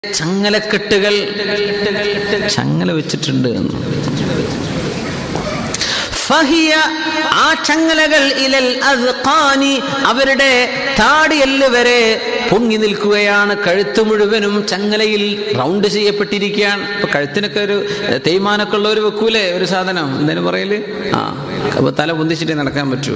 ചങ്ങലക്കെട്ടുകൾ ചങ്ങല വെച്ചിട്ടുണ്ട് എന്ന് ഫഹിയ ആ ചങ്ങലകൾ ഇലൽ അദ്ഖാനി അവരുടെ താടിയല്ല് വരെ പൊങ്ങി നിൽക്കുകയാണ് കഴുത്ത് മുഴുവനും ചങ്ങലയിൽ റൗണ്ട് ചെയ്യപ്പെട്ടിരിക്കുകയാണ് ഇപ്പൊ കഴുത്തിനൊക്കെ ഒരു തേയ്മാനൊക്കെ ഉള്ള ഒരു വെക്കൂലേ ഒരു സാധനം എന്തേലും പറയല് ആ അപ്പൊ തല പൊന്തിച്ചിട്ടേ നടക്കാൻ പറ്റൂ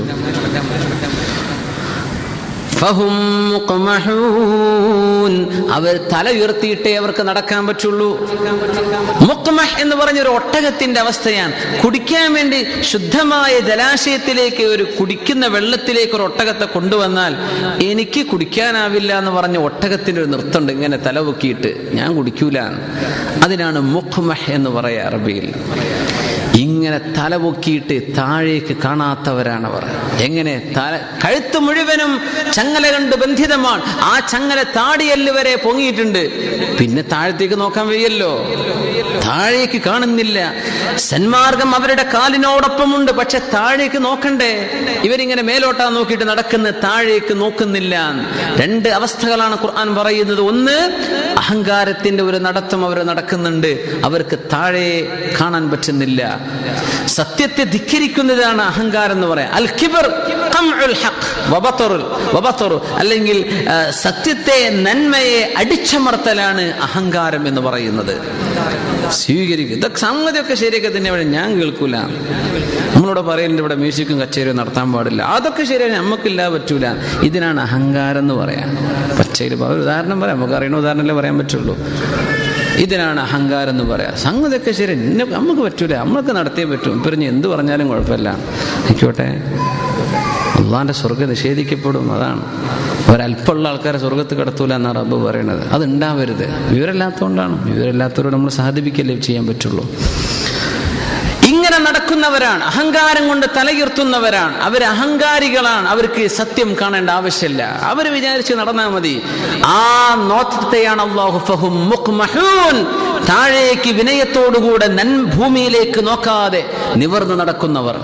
ഫഹും മുഖ്മഹൂൻ. അവർ തല ഉയർത്തിയിട്ടേ അവർക്ക് നടക്കാൻ പറ്റുള്ളൂ മുക്മഹ് എന്ന് പറഞ്ഞ ഒരു ഒട്ടകത്തിന്റെ അവസ്ഥയാണ് കുടിക്കാൻ വേണ്ടി ശുദ്ധമായ ജലാശയത്തിലേക്ക് ഒരു കുടിക്കുന്ന വെള്ളത്തിലേക്ക് ഒരു ഒട്ടകത്തെ കൊണ്ടുവന്നാൽ എനിക്ക് കുടിക്കാനാവില്ല എന്ന് പറഞ്ഞ ഒട്ടകത്തിന്റെ ഒരു നൃത്തമുണ്ട് ഇങ്ങനെ തല പൊക്കിയിട്ട് ഞാൻ കുടിക്കൂല അതിനാണ് മുഖ്മഹ് എന്ന് പറയാ അറബിയിൽ ഇങ്ങനെ തല പൊക്കിയിട്ട് താഴേക്ക് കാണാത്തവരാണവർ എങ്ങനെ തല കഴുത്ത് മുഴുവനും ചങ്ങല കൊണ്ട് ബന്ധിതമാണ് ആ ചങ്ങല താടിയല്ല് വരെ പൊങ്ങിയിട്ടുണ്ട് പിന്നെ താഴത്തേക്ക് നോക്കാൻ വയ്യല്ലോ താഴേക്ക് കാണുന്നില്ല സന്മാർഗം അവരുടെ കാലിനോടൊപ്പമുണ്ട് പക്ഷെ താഴേക്ക് നോക്കണ്ടേ ഇവരിങ്ങനെ മേലോട്ടാ നോക്കിയിട്ട് നടക്കുന്ന താഴേക്ക് നോക്കുന്നില്ല രണ്ട് അവസ്ഥകളാണ് ഖുർആൻ പറയുന്നത് ഒന്ന് അഹങ്കാരത്തിന്റെ ഒരു നടത്തം അവർ നടക്കുന്നുണ്ട് അവർക്ക് താഴെ കാണാൻ പറ്റുന്നില്ല സത്യത്തെ ധിക്കരിക്കുന്നതാണ് അഹങ്കാരം എന്ന് പറയാം അൽ കിബർ ഖംഉൽ ഹഖ് വബതറുൽ വബതറു അല്ലെങ്കിൽ ആ, സത്യത്തെ നന്മയെ അടിച്ചമർത്തലാണ് അഹങ്കാരം എന്ന് പറയുന്നത് സ്വീകരിക്കും ഇതൊക്കെ സംഗതിയൊക്കെ ശരിയൊക്കെ തന്നെ ഇവിടെ ഞാൻ കേൾക്കൂല നമ്മളിവിടെ പറയുന്നുണ്ട് ഇവിടെ മ്യൂസിക്കും കച്ചേരിയും നടത്താൻ പാടില്ല അതൊക്കെ ശരിയാണ് നമുക്കില്ല പറ്റൂല ഇതിനാണ് അഹങ്കാരം എന്ന് പറയാം പച്ചയിൽ ഒരു ഉദാഹരണം പറയാം നമുക്ക് അറിയുന്ന ഉദാഹരണമല്ലേ പറയാൻ പറ്റുള്ളൂ ഇതിനാണ് അഹങ്കാരം എന്ന് പറയാം സംഗതിയൊക്കെ ശരി എന്നെ നമുക്ക് പറ്റൂല നമ്മൾക്ക് നടത്തിയേ പറ്റും ഇപ്പം ഇനി എന്ത് പറഞ്ഞാലും കുഴപ്പമില്ല ആയിക്കോട്ടെ അള്ളാന്റെ സ്വർഗ്ഗം നിഷേധിക്കപ്പെടും അതാണ് ഒരല്പമുള്ള ആൾക്കാരെ സ്വർഗത്ത് കടത്തൂല എന്നാണ് റബ്ബ് പറയണത് അത് ഉണ്ടാവരുത് വിവരമില്ലാത്തതുകൊണ്ടാണ് വിവരമില്ലാത്തവരോട് നമ്മൾ സാധിപ്പിക്കല്ലേ ചെയ്യാൻ പറ്റുള്ളൂ ഇങ്ങനെ നടക്കുന്നവരാണ് അഹങ്കാരം കൊണ്ട് തലയുർത്തുന്നവരാണ് അവർ അഹങ്കാരികളാണ് അവർക്ക് സത്യം കാണേണ്ട ആവശ്യമില്ല അവർ വിചാരിച്ച് നടന്നാൽ മതി ആ നോട്ടത്തെയാണ് അള്ളാഹു ഫഹും മുഖ്മഹൂൻ താഴേക്ക് വിനയത്തോടുകൂടെ നൻ ഭൂമിയിലേക്ക് നോക്കാതെ നിവർന്ന് നടക്കുന്നവർ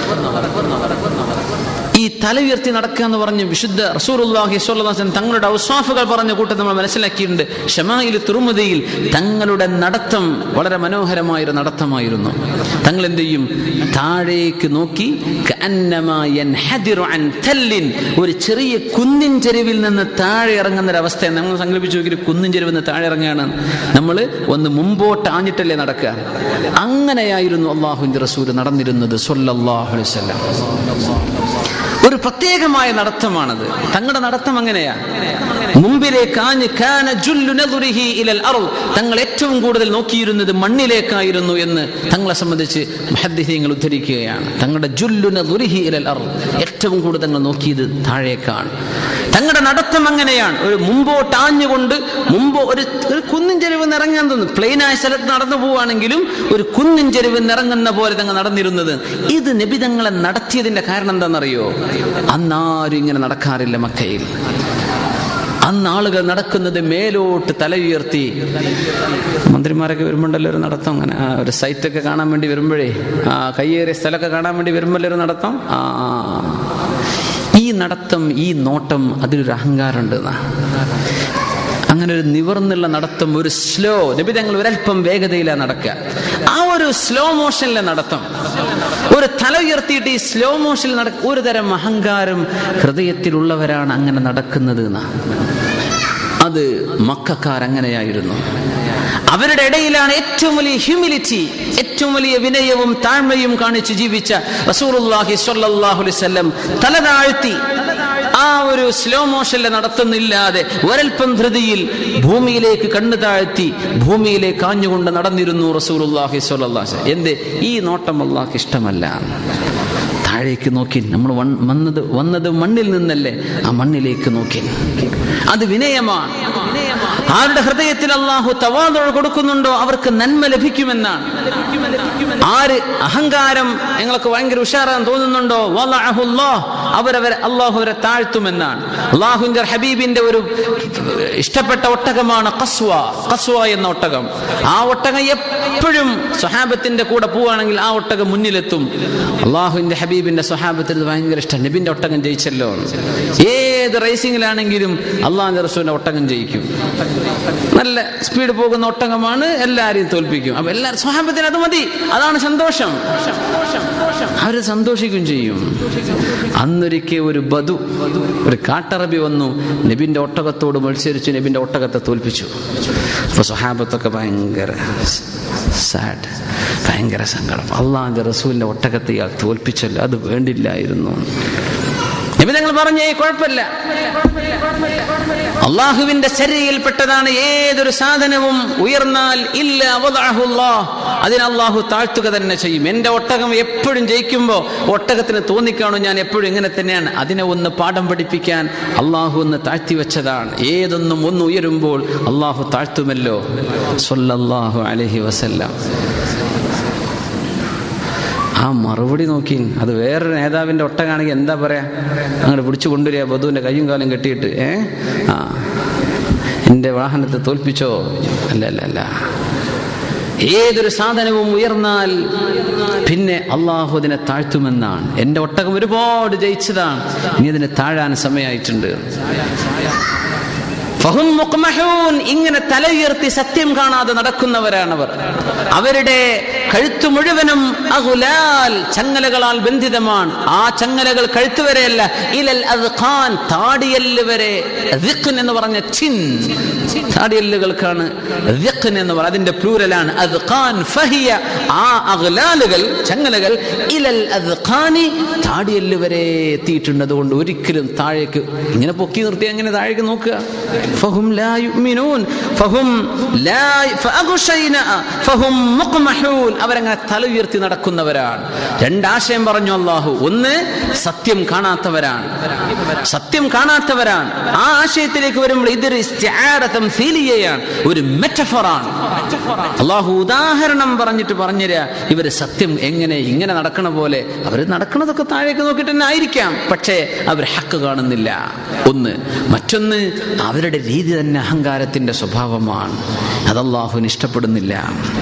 ഈ തല ഉയർത്തി നടക്കുക എന്ന് പറഞ്ഞ് വിശുദ്ധ റസൂറുല്ലാഹി സ്വല്ലല്ലാഹു തങ്ങളുടെ ഔസാഫുകൾ പറഞ്ഞ കൂട്ടം നമ്മൾ മനസ്സിലാക്കിയിട്ടുണ്ട് ഷമായിൽ തുറുമുദിയിൽ തങ്ങളുടെ നടത്തം വളരെ മനോഹരമായ ഒരു നടത്തമായിരുന്നു തങ്ങൾ എന്ത് ചെയ്യും താഴേക്ക് നോക്കി കഅന്നമാ യൻഹദിറു അൻ തല്ലിൻ ഒരു ചെറിയ കുന്നിൻ ചെരുവിൽ നിന്ന് താഴെ ഇറങ്ങുന്ന ഒരു അവസ്ഥ നമ്മൾ സങ്കല്പിച്ച് നോക്കി ഒരു കുന്നിൻ ചെരുവിൽ നിന്ന് താഴെ ഇറങ്ങുകയാണ് നമ്മൾ ഒന്ന് മുമ്പോട്ട് ആഞ്ഞിട്ടല്ലേ നടക്കുക അങ്ങനെയായിരുന്നു അള്ളാഹുവിന്റെ റസൂൽ നടന്നിരുന്നത് സ്വല്ലല്ലാഹു അലൈഹി വസല്ലം ഒരു പ്രത്യേകമായ നടത്തമാണത് തങ്ങളുടെ നടത്തം അങ്ങനെയാ മുമ്പിലേക്ക് ആഞ്ഞ് കാന ജുല്ലു നദുരിഹി ഇലൽ അർള് തങ്ങൾ ഏറ്റവും കൂടുതൽ നോക്കിയിരുന്നത് മണ്ണിലേക്കായിരുന്നു എന്ന് തങ്ങളെ സംബന്ധിച്ച് മുഹദ്ദിസീങ്ങൾ ഉദ്ധരിക്കുകയാണ് തങ്ങളുടെ ജുല്ലു നദുരിഹി ഇലൽ അർള് ഏറ്റവും കൂടുതൽ തങ്ങൾ നോക്കിയത് താഴേക്കാണ് തങ്ങളുടെ നടത്തം അങ്ങനെയാണ് ഒരു മുമ്പോട്ട് ആഞ്ഞുകൊണ്ട് മുമ്പ് ഒരു ഒരു കുന്നിൻ ചെരുവ് ഇറങ്ങാൻ തോന്നുന്നു പ്ലെയിനായ സ്ഥലത്ത് നടന്നു പോവുകയാണെങ്കിലും ഒരു കുന്നിൻ ചെരുവ് ഇറങ്ങുന്ന പോലെ തങ്ങൾ നടന്നിരുന്നത് ഇത് നബിതങ്ങളെ നടത്തിയതിന്റെ കാരണം എന്താണെന്നറിയോ അന്നാരും ഇങ്ങനെ നടക്കാറില്ല മക്കയിൽ അന്ന് ആളുകൾ നടക്കുന്നത് മേലോട്ട് തല ഉയർത്തി മന്ത്രിമാരൊക്കെ വരുമ്പോണ്ടല്ലോ ഒരു നടത്തം അങ്ങനെ ആ ഒരു സൈറ്റൊക്കെ കാണാൻ വേണ്ടി വരുമ്പോഴേ ആ കയ്യേറിയ സ്ഥലമൊക്കെ കാണാൻ വേണ്ടി വരുമ്പോഴല്ലോ ഒരു നടത്തം ആ ഈ നടത്തം ഈ നോട്ടം അതിലൊരു അഹങ്കാരമുണ്ട് എന്നാ അങ്ങനെ ഒരു നിവർന്നുള്ള നടത്തം ഒരു സ്ലോ നബി തങ്ങൾ ഒരല്പം വേഗതയിലാണ് നടക്കുക ആ ഒരു സ്ലോ മോഷനിലെ നടത്തം ഒരു തല ഉയർത്തിയിട്ട് ഈ സ്ലോ മോഷനിൽ നട ഒരു തരം അഹങ്കാരം ഹൃദയത്തിലുള്ളവരാണ് അങ്ങനെ നടക്കുന്നത് എന്നാ അത് മക്കാർ അങ്ങനെയായിരുന്നു അവരുടെ ഇടയിലാണ് ഏറ്റവും വലിയ ഹ്യൂമിലിറ്റി ഏറ്റവും വലിയ വിനയവും താഴ്മയും കാണിച്ച് ജീവിച്ച റസൂലുള്ളാഹി സ്വല്ലല്ലാഹു അലൈഹി വസല്ലം തല താഴ്ത്തി ആ ഒരു സ്ലോ മോഷനിലെ നടത്തുന്നില്ലാതെ ഒരൽപ്പം ധൃതിയിൽ ഭൂമിയിലേക്ക് കണ്ണു താഴ്ത്തി ഭൂമിയിലേക്ക് കാഞ്ഞുകൊണ്ട് നടന്നിരുന്നു റസൂലുള്ളാഹി സ്വല്ലല്ലാഹു അലൈഹി വസല്ലം എന്ത് ഈ നോട്ടം അള്ളാഹ്ക്ക് ഇഷ്ടമല്ല താഴേക്ക് നോക്കി നമ്മൾ വൺ- വന്നത് വന്നത് മണ്ണിൽ നിന്നല്ലേ ആ മണ്ണിലേക്ക് നോക്കി അത് വിനയമാണ് ആരുടെ ഹൃദയത്തിൽ അള്ളാഹു തവാദുഴ കൊടുക്കുന്നുണ്ടോ അവർക്ക് നന്മ ലഭിക്കുമെന്നാണ് ആര് അഹങ്കാരം ഞങ്ങൾക്ക് ഭയങ്കര ഉഷാറാൻ തോന്നുന്നുണ്ടോ വലഅഹുല്ലാഹ് അവരവരെ അള്ളാഹു അവരെ താഴ്ത്തുമെന്നാണ് അള്ളാഹുവിന്റെ ഹബീബിന്റെ ഒരു ഇഷ്ടപ്പെട്ട ഒട്ടകമാണ് കസ്വ കസ്വ എന്ന ഒട്ടകം ആ ഒട്ടകം എപ്പോഴും സ്വഹാബത്തിന്റെ കൂടെ പോവുകയാണെങ്കിൽ ആ ഒട്ടകം മുന്നിലെത്തും അള്ളാഹുവിന്റെ ഹബീബിന്റെ സ്വഹാബത്തിന് ഇത് ഭയങ്കര ഇഷ്ടം നബിന്റെ ഒട്ടകം ജയിച്ചല്ലോ ഏത് റേസിംഗിലാണെങ്കിലും അള്ളാഹിന്റെ റസൂലിന്റെ ഒട്ടകം ജയിക്കും നല്ല സ്പീഡ് പോകുന്ന ഒട്ടകമാണ് എല്ലാരെയും തോൽപ്പിക്കും അപ്പൊ എല്ലാരും സ്വഹാബത്തിന് അത് മതി അതാണ് സന്തോഷം അവര് സന്തോഷിക്കും ചെയ്യും അന്നൊരിക്കൽ ഒരു ബധു ഒരു കാട്ടറബി വന്നു നബിന്റെ ഒട്ടകത്തോട് മത്സരിച്ച് നബിന്റെ ഒട്ടകത്തെ തോൽപ്പിച്ചു അപ്പൊ സ്വഹാബത്തൊക്കെ ഭയങ്കര സാഡ് ഭയങ്കര സങ്കടം അള്ളാന്റെ റസൂലിന്റെ ഒട്ടകത്തെ ഇയാൾ തോൽപ്പിച്ചല്ലോ അത് വേണ്ടില്ലായിരുന്നു നബി നിങ്ങൾ പറഞ്ഞേ കുഴപ്പമില്ല അള്ളാഹുവിന്റെ ശരീരയിൽപ്പെട്ടതാണ് ഏതൊരു സാധനവും ഉയർന്നാൽ ഇല്ല അവദാഹുല്ലാ അതിന് അള്ളാഹു താഴ്ത്തുക തന്നെ ചെയ്യും എന്റെ ഒട്ടകം എപ്പോഴും ജയിക്കുമ്പോ ഒട്ടകത്തിന് തോന്നിക്കാണോ ഞാൻ എപ്പോഴും ഇങ്ങനെ തന്നെയാണ് അതിനെ ഒന്ന് പാഠം പഠിപ്പിക്കാൻ അള്ളാഹു ഒന്ന് താഴ്ത്തി വെച്ചതാണ് ഏതൊന്നും ഒന്ന് ഉയരുമ്പോൾ അള്ളാഹു താഴ്ത്തുമല്ലോ സൊല്ലാഹു അലഹി വസല്ലാം ആ മറുപടി നോക്കി അത് വേറൊരു നേതാവിന്റെ ഒട്ടകാണെങ്കിൽ എന്താ പറയാ അങ്ങോട്ട് പിടിച്ചു കൊണ്ടുവരിക ബധുവിന്റെ കയ്യും കാലും കെട്ടിയിട്ട് ഏ ആ എന്റെ വാഹനത്തെ തോൽപ്പിച്ചോ അല്ല അല്ല അല്ല ഏതൊരു സാധനവും ഉയർന്നാൽ പിന്നെ അള്ളാഹു അതിനെ താഴ്ത്തുമെന്നാണ് എന്റെ ഒട്ടകം ഒരുപാട് ജയിച്ചതാണ് ഇനി അതിനെ താഴാൻ സമയമായിട്ടുണ്ട് ഫഹും മുഖ്മഹൂൻ ഇങ്ങനെ തല ഉയർത്തി സത്യം കാണാതെ നടക്കുന്നവരാണവർ അവരുടെ കഴുത്തു മുഴുവനും അഹുലാൽ ചങ്ങലകളാൽ ബന്ധിതമാണ് ആ ചങ്ങലകൾ കഴുത്ത് വരെയല്ല ഇലൽ അദ്ഖാൻ താടിയല്ല് വരെ ദിഖ്ൻ എന്ന് പറഞ്ഞ ചിൻ താടിയല്ലുകൾക്കാണ് ദിഖ്ൻ എന്ന് പറയുന്നത് അതിന്റെ പ്ലൂരലാണ് അദ്ഖാൻ ഫഹിയ ആ അഗ്ലാലുകൾ ചങ്ങലകൾ ഇലൽ അദ്ഖാനി താടിയല്ല് വരെ എത്തിയിട്ടുണ്ട് അതുകൊണ്ട് ഒരിക്കലും താഴേക്ക് ഇങ്ങനെ പൊക്കി നിർത്തി അങ്ങനെ താഴേക്ക് നോക്കുക فهم لا يؤمنون فهم لا فأغشينا فهم مقمحون അവരങ്ങനെ തല ഉയർത്തി നടക്കുന്നവരാണ് രണ്ടാശയം പറഞ്ഞു അള്ളാഹു ഒന്ന് സത്യം കാണാത്തവരാണ് സത്യം കാണാത്തവരാണ് ആ ആശയത്തിലേക്ക് വരുമ്പോൾ ഇതൊരു ഇസ്തിആറത്തം ഫീലിയയാണ് ഒരു മെറ്റഫറാണ് അള്ളാഹു ഉദാഹരണം പറഞ്ഞിട്ട് പറഞ്ഞുതരാ ഇവര് സത്യം എങ്ങനെ ഇങ്ങനെ നടക്കണ പോലെ അവർ നടക്കണതൊക്കെ താഴേക്ക് നോക്കിയിട്ട് തന്നെ ആയിരിക്കാം പക്ഷേ അവർ ഹക്ക് കാണുന്നില്ല ഒന്ന് മറ്റൊന്ന് അവരുടെ രീതി തന്നെ അഹങ്കാരത്തിന്റെ സ്വഭാവമാണ് അത് അള്ളാഹുവിന് ഇഷ്ടപ്പെടുന്നില്ല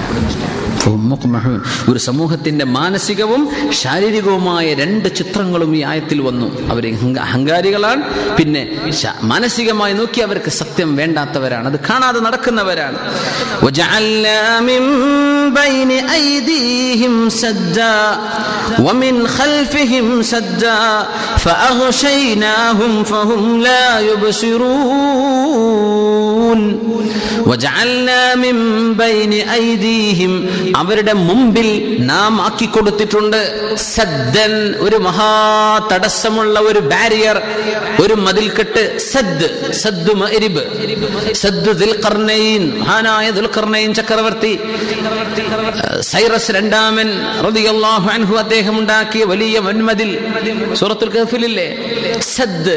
ഒരു സമൂഹത്തിന്റെ മാനസികവും ശാരീരികവുമായ രണ്ട് ചിത്രങ്ങളും ഈ ആയത്തിൽ വന്നു അവർ അഹങ്കാരികളാണ് പിന്നെ മാനസികമായി നോക്കി അവർക്ക് സത്യം വേണ്ടാത്തവരാണ് അത് കാണാതെ നടക്കുന്നവരാണ് بين أيديهم سدا ومن خلفهم سدا فأغشيناهم فهم لا يبصرون وجعلنا من بين أيديهم അവരുടെ മുമ്പിൽ നാം ആക്കി കൊടുത്തിട്ടുണ്ട് സദ്ദൻ ഒരു മഹാ തടസ്സമുള്ള ഒരു ബാരിയർ ഒരു മതിൽക്കെട്ട് സദ് സദ്ദു മരിബ് സദ്ദു ദുൽഖർനൈൻ മഹാനായ ദുൽഖർനൈൻ ചക്രവർത്തി സൈറസ് രണ്ടാമൻ റളിയല്ലാഹു അൻഹു അദ്ദേഹം ഉണ്ടാക്കിയ വലിയ വൻമതിൽ സൂറത്തുൽ കഹ്ഫിലില്ലേ സദ്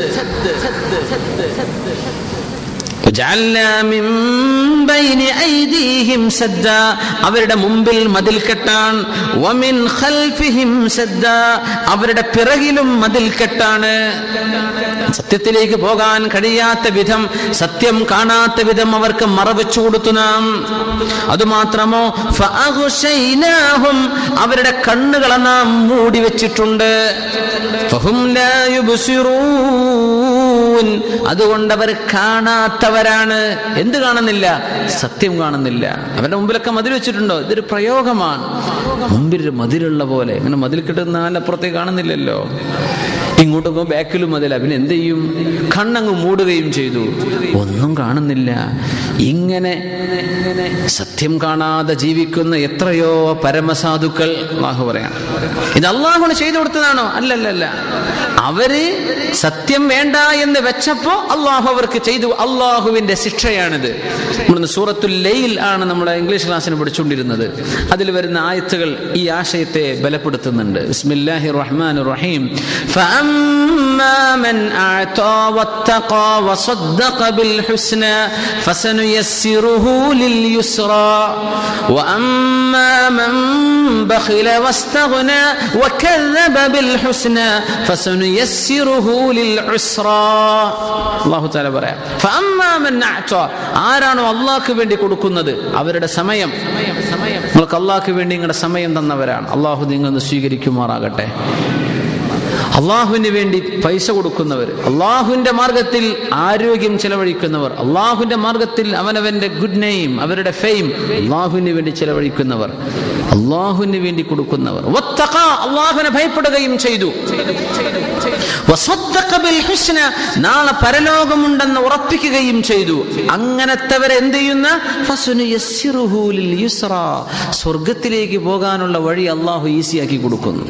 അവരുടെ മുമ്പിൽ മതിൽ കെട്ടാൻ അവരുടെ പിറകിലും മതിൽ കെട്ടാണ് സത്യത്തിലേക്ക് പോകാൻ കഴിയാത്ത വിധം സത്യം കാണാത്ത വിധം അവർക്ക് മറവച്ചു കൊടുത്തു നാം അതുമാത്രമോ അവരുടെ കണ്ണുകളെ നാം മൂടി വെച്ചിട്ടുണ്ട് അതുകൊണ്ട് അവർ കാണാത്തവരാണ് എന്ത് കാണുന്നില്ല സത്യം കാണുന്നില്ല അവരുടെ മുമ്പിലൊക്കെ മതിൽ വെച്ചിട്ടുണ്ടോ ഇതൊരു പ്രയോഗമാണ് മുമ്പിൽ ഒരു മതിലുള്ള പോലെ ഇങ്ങനെ മതിൽ കിട്ടുന്ന നാലപ്പുറത്തേക്ക് കാണുന്നില്ലല്ലോ ഇങ്ങോട്ട് പോകുമ്പോൾ ബാക്കിലും മതില പിന്നെ എന്ത് ചെയ്യും കണ്ണങ്ങ് മൂടുകയും ചെയ്തു ഒന്നും കാണുന്നില്ല ഇങ്ങനെ സത്യം കാണാതെ ജീവിക്കുന്ന എത്രയോ പരമസാധുക്കൾ അള്ളാഹു പറയാണ് ഇത് അള്ളാഹുണ് ചെയ്തു കൊടുത്തതാണോ അല്ലല്ലല്ല അവര് സത്യം വേണ്ട എന്ന് വെച്ചപ്പോ അള്ളാഹു അവർക്ക് ചെയ്തു അള്ളാഹുവിന്റെ ശിക്ഷയാണിത് നമ്മൾ സൂറത്തുൽ ലൈൽ ആണ് നമ്മുടെ ഇംഗ്ലീഷ് ക്ലാസ്സിന് പഠിച്ചുകൊണ്ടിരുന്നത് അതിൽ വരുന്ന ആയത്തുകൾ ഈ ആശയത്തെ ബലപ്പെടുത്തുന്നുണ്ട് ബിസ്മില്ലാഹി റഹ്മാൻ റഹീം فأما من أعطى واتقى وصدق بالحسنى فسنيسره لليسرى وأما من بخل واستغنى وكذب بالحسنى فسنيسره للعسرى الله تعالى പറയാം فأما من أعطى ആരാണോ അള്ളാഹ്ക്ക് വേണ്ടി കൊടുക്കുന്നത് അവരുടെ സമയം നിങ്ങൾക്ക് അള്ളാഹ്ക്ക് വേണ്ടി നിങ്ങളുടെ സമയം തന്നവരാണ് അള്ളാഹു നിങ്ങൾ സ്വീകരിക്കുമാറാകട്ടെ അള്ളാഹുവിന് വേണ്ടി പൈസ കൊടുക്കുന്നവർ അള്ളാഹുവിന്റെ മാർഗത്തിൽ ആരോഗ്യം ചെലവഴിക്കുന്നവർ അള്ളാഹുവിന്റെ മാർഗത്തിൽ അവനവന്റെ ഗുഡ് നെയിം അവരുടെ ഫെയിം അള്ളാഹുവിന് വേണ്ടി ചെലവഴിക്കുന്നവർ അള്ളാഹുവിന് വേണ്ടി കൊടുക്കുന്നവർ വത്തഖ, അള്ളാഹുവിനെ ഭയപ്പെടുകയും ചെയ്തു വസദ്ദഖ ബിൽ ഹുസ്ന, നാളെ പരലോകമുണ്ടെന്ന് ഉറപ്പിക്കുകയും ചെയ്തു അങ്ങനത്തെവരെ എന്ത് ചെയ്യുന്ന ഫസുനുയസ്സിറുഹു ലിൽ യുസ്റാ. സ്വർഗത്തിലേക്ക് പോകാനുള്ള വഴി അള്ളാഹു ഈസിയാക്കി കൊടുക്കുന്നു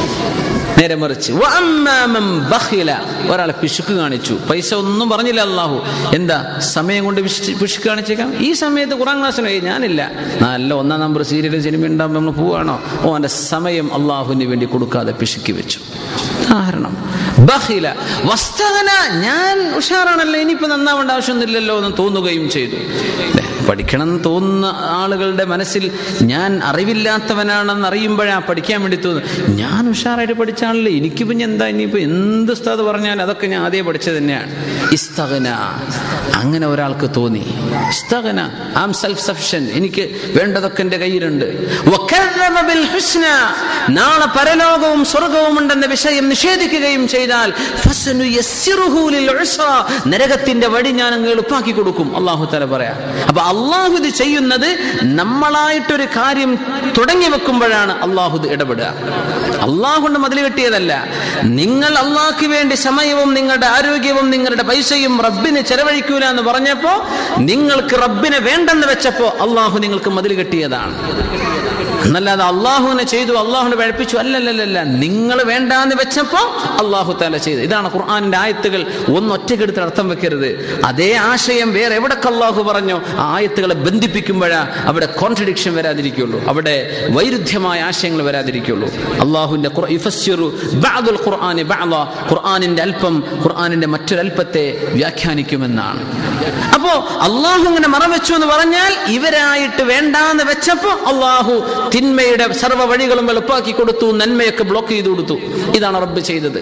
നേരെ മറിച്ച് വഅമ്മാമൻ ബഖില. ഒരാളെ പിശുക്ക് കാണിച്ചു പൈസ ഒന്നും പറഞ്ഞില്ല അള്ളാഹു എന്താ സമയം കൊണ്ട് പിശ്- പിശുക്ക് കാണിച്ചേക്കാം ഈ സമയത്ത് ഖുറാൻ ക്ലാസ്സിന് ഏയ് ഞാനില്ല നല്ല ഒന്നാം നമ്പർ സീരിയൽ സിനിമ ഉണ്ടാകുമ്പോൾ നമ്മൾ പോവാണോ ഓ അവന്റെ സമയം അള്ളാഹുവിന് വേണ്ടി കൊടുക്കാതെ പിശുക്കി വെച്ചു ഉദാഹരണം ബഖില വസ്തഗന ഞാൻ ഉഷാറാണല്ലോ ഇനിയിപ്പോ നന്നാവേണ്ട ആവശ്യമൊന്നുമില്ലല്ലോ എന്ന് തോന്നുകയും ചെയ്തു ല്ലേ? പഠിക്കണം എന്ന് തോന്നുന്ന ആളുകളുടെ മനസ്സിൽ ഞാൻ അറിവില്ലാത്തവനാണെന്ന് അറിയുമ്പോഴാ പഠിക്കാൻ വേണ്ടി തോന്നുന്നു ഞാൻ ഉഷാറായിട്ട് പഠിച്ചാണല്ലോ എനിക്ക് പിന്നെ എന്താ ഇനിയിപ്പോ എന്ത് ഉസ്താദ് പറഞ്ഞാൽ അതൊക്കെ ഞാൻ ആദ്യം പഠിച്ചത് തന്നെയാണ് ഇസ്തഗന അങ്ങനെ ഒരാൾക്ക് തോന്നി ഇസ്തഗന ആം സെൽഫ് സഫിഷ്യൻ എനിക്ക് വേണ്ടതൊക്കെ എന്റെ കയ്യിലുണ്ട് വക്കദ്ദബ ബിൽ ഹുസ്ന. നാളെ പരലോകവും സ്വർഗവും ഉണ്ടെന്ന വിഷയം നിഷേധിക്കുകയും ചെയ്താൽ ഫസനുയസ്സിറുഹു ലിൽ ഉസ്ര. നരകത്തിന്റെ വഴി ഞാൻ അങ്ങ് എളുപ്പാക്കി കൊടുക്കും അള്ളാഹു തല പറയാ അപ്പൊ അള്ളാഹു ഇത് ചെയ്യുന്നത് നമ്മളായിട്ടൊരു കാര്യം തുടങ്ങി വെക്കുമ്പോഴാണ് അള്ളാഹു ഇത് ഇടപെടുക അള്ളാഹു കൊണ്ട് മതിൽ കെട്ടിയതല്ല നിങ്ങൾ അള്ളാഹ്ക്ക് വേണ്ടി സമയവും നിങ്ങളുടെ ആരോഗ്യവും നിങ്ങളുടെ പൈസയും റബ്ബിന് ചെലവഴിക്കൂല എന്ന് പറഞ്ഞപ്പോ നിങ്ങൾക്ക് റബ്ബിനെ വേണ്ടെന്ന് വെച്ചപ്പോ അള്ളാഹു നിങ്ങൾക്ക് മതിൽ കെട്ടിയതാണ് എന്നല്ലാതെ അള്ളാഹുവിനെ ചെയ്തു അള്ളാഹുവിനെ പഴപ്പിച്ചു അല്ലല്ലല്ല നിങ്ങൾ വേണ്ടാന്ന് വെച്ചപ്പോ അള്ളാഹു താല ചെയ്തു ഇതാണ് ഖുർആാനിന്റെ ആയത്തുകൾ ഒന്ന് ഒറ്റക്കെടുത്ത് അർത്ഥം വെക്കരുത് അതേ ആശയം വേറെ എവിടൊക്കെ അള്ളാഹു പറഞ്ഞു ആ ആയത്തുകളെ ബന്ധിപ്പിക്കുമ്പോഴാ അവിടെ കോൺട്രഡിക്ഷൻ വരാതിരിക്കുള്ളൂ അവിടെ വൈരുദ്ധ്യമായ ആശയങ്ങൾ വരാതിരിക്കുള്ളൂ അള്ളാഹുവിന്റെ ഖുർ- യുഫസ്സിറു ബഅദുൽ ഖുർആനി ബഅദ. ഖുർആനിന്റെ അല്പം ഖുർആനിന്റെ മറ്റൊരല്പത്തെ വ്യാഖ്യാനിക്കുമെന്നാണ് അപ്പോ അള്ളാഹു ഇങ്ങനെ മറവെച്ചു എന്ന് പറഞ്ഞാൽ ഇവരായിട്ട് വേണ്ടാന്ന് വെച്ചപ്പോ അള്ളാഹു തിന്മയുടെ സർവ്വ വഴികളും എളുപ്പാക്കി കൊടുത്തു നന്മയൊക്കെ ബ്ലോക്ക് ചെയ്തു കൊടുത്തു ഇതാണ് റബ്ബ് ചെയ്തത്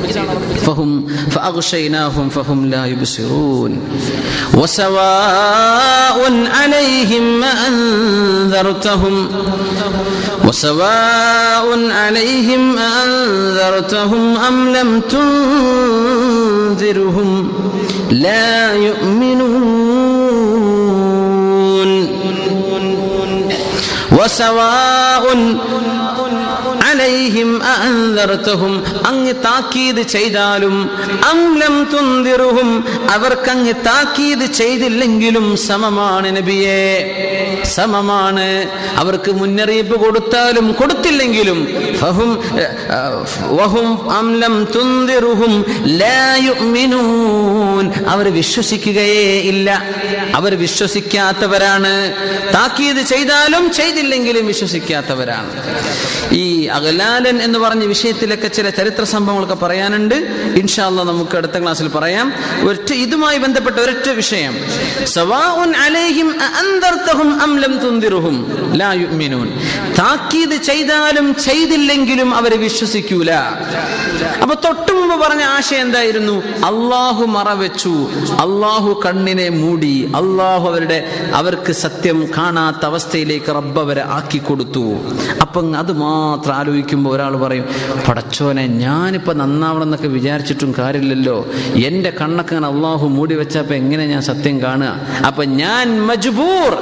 ഫഹും فأغشيناهم فهم لا يبصرون وسواء عليهم أنذرتهم وسواء عليهم أنذرتهم أم لم تنذرهم لا يؤمنون وسواء عليهم أأنذرتهم അങ്ങ് താക്കീത് ചെയ്താലും അംലം തുന്തിറുഹും അവർക്കങ്ങ് താക്കീത് ചെയ്തില്ലെങ്കിലും സമമാണ് നബിയെ സമമാണ് അവർക്ക് മുന്നറിയിപ്പ് കൊടുത്താലും കൊടുത്തില്ലെങ്കിലും ഫഹും വഹും അംലം തുന്തിറുഹും ലാ യുഅ്മിനൂൻ അവർ വിശ്വസിക്കുകയേ ഇല്ല അവർ വിശ്വസിക്കാത്തവരാണ് താക്കീത് ചെയ്താലും ചെയ്തില്ലെങ്കിലും വിശ്വസിക്കാത്തവരാണ് ഈ അഖലാലൻ എന്ന് പറഞ്ഞ വിഷയത്തിലൊക്കെ ചില ചരിത്ര സംഭവങ്ങളൊക്കെ പറയാനുണ്ട് ഇൻഷാല്ല നമുക്ക് അടുത്ത ക്ലാസ്സിൽ പറയാം ഒറ്റ ഇതുമായി ബന്ധപ്പെട്ട ഒരൊറ്റ വിഷയം സവാഉൻ അലൈഹിം അഅൻദർതഹും അം ലം തുൻദിറുഹും ലാ യുഅ്മിനൂൻ താക്കീത് ചെയ്താലും ചെയ്തില്ലെങ്കിലും അവർ വിശ്വസിക്കൂല അപ്പൊ തൊട്ടു മുമ്പ് പറഞ്ഞ ആശയം എന്തായിരുന്നു അള്ളാഹു മറവെച്ചു അള്ളാഹു കണ്ണിനെ മൂടി അള്ളാഹു അവരുടെ അവർക്ക് സത്യം കാണാത്ത അവസ്ഥയിലേക്ക് റബ്ബ് അവരെ ആക്കി കൊടുത്തു അപ്പം അത് മാത്രം ആലോചിക്കുമ്പോൾ ഒരാൾ പറയും പടച്ചോനെ ഞാനിപ്പോൾ നന്നാവണം എന്നൊക്കെ വിചാരിച്ചിട്ടും കാര്യമില്ലല്ലോ എൻ്റെ കണ്ണൊക്കെ അങ്ങനെ അള്ളാഹു മൂടി വെച്ചപ്പോൾ എങ്ങനെ ഞാൻ സത്യം കാണുക അപ്പൊ ഞാൻ മജ്ബൂർ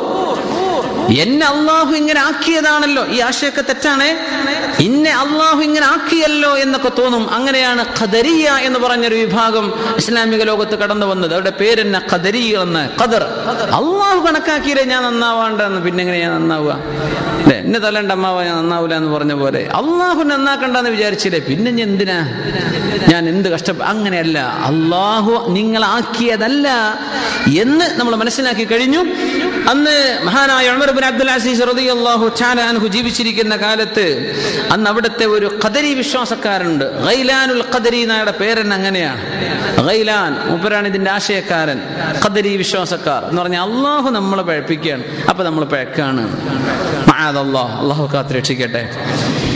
എന്നെ അള്ളാഹു ഇങ്ങനെ ആക്കിയതാണല്ലോ ഈ ആശയൊക്കെ തെറ്റാണ് ഇന്നെ അള്ളാഹു ഇങ്ങനെ ആക്കിയല്ലോ എന്നൊക്കെ തോന്നും അങ്ങനെയാണ് ഖദരിയ എന്ന് പറഞ്ഞൊരു വിഭാഗം ഇസ്ലാമിക ലോകത്ത് കടന്നു വന്നത് അവരുടെ പേരെന്നെ ഖദരിയ എന്ന് ഖദർ അള്ളാഹു കണക്കാക്കിയില്ലേ ഞാൻ നന്നാവാണ്ടെന്ന് പിന്നെ എങ്ങനെ ഞാൻ നന്നാവുക അല്ലേ എന്നെ തലണ്ട അമ്മാവ ഞാൻ നന്നാവൂല എന്ന് പറഞ്ഞ പോലെ അള്ളാഹു നന്നാക്കണ്ടെന്ന് വിചാരിച്ചില്ലേ പിന്നെ ഞാൻ എന്തിനാ ഞാൻ എന്ത് കഷ്ട അങ്ങനെയല്ല അള്ളാഹു നിങ്ങളാക്കിയതല്ല എന്ന് നമ്മൾ മനസ്സിലാക്കി കഴിഞ്ഞു അന്ന് മഹാനായ ഉമർ ബിൻ അബ്ദുൽ അസീസ് റളിയല്ലാഹു തആല അൻഹു ജീവിച്ചിരിക്കുന്ന കാലത്ത് അന്ന് അവിടുത്തെ ഒരു ഖദരി വിശ്വാസക്കാരുണ്ട് ഗൈലാനുൽ ഖദരി എന്നയുടെ പേരൻ അങ്ങനെയാണ് ഗൈലാൻ മൂപ്പരാണ് ഇതിന്റെ ആശയക്കാരൻ ഖദരി വിശ്വാസക്കാർ എന്ന് പറഞ്ഞാൽ അള്ളാഹു നമ്മളെ പഴപ്പിക്കുകയാണ് അപ്പൊ നമ്മൾ പഴക്കാണ് മആദല്ലാഹ് അള്ളാഹു കാത്ത് രക്ഷിക്കട്ടെ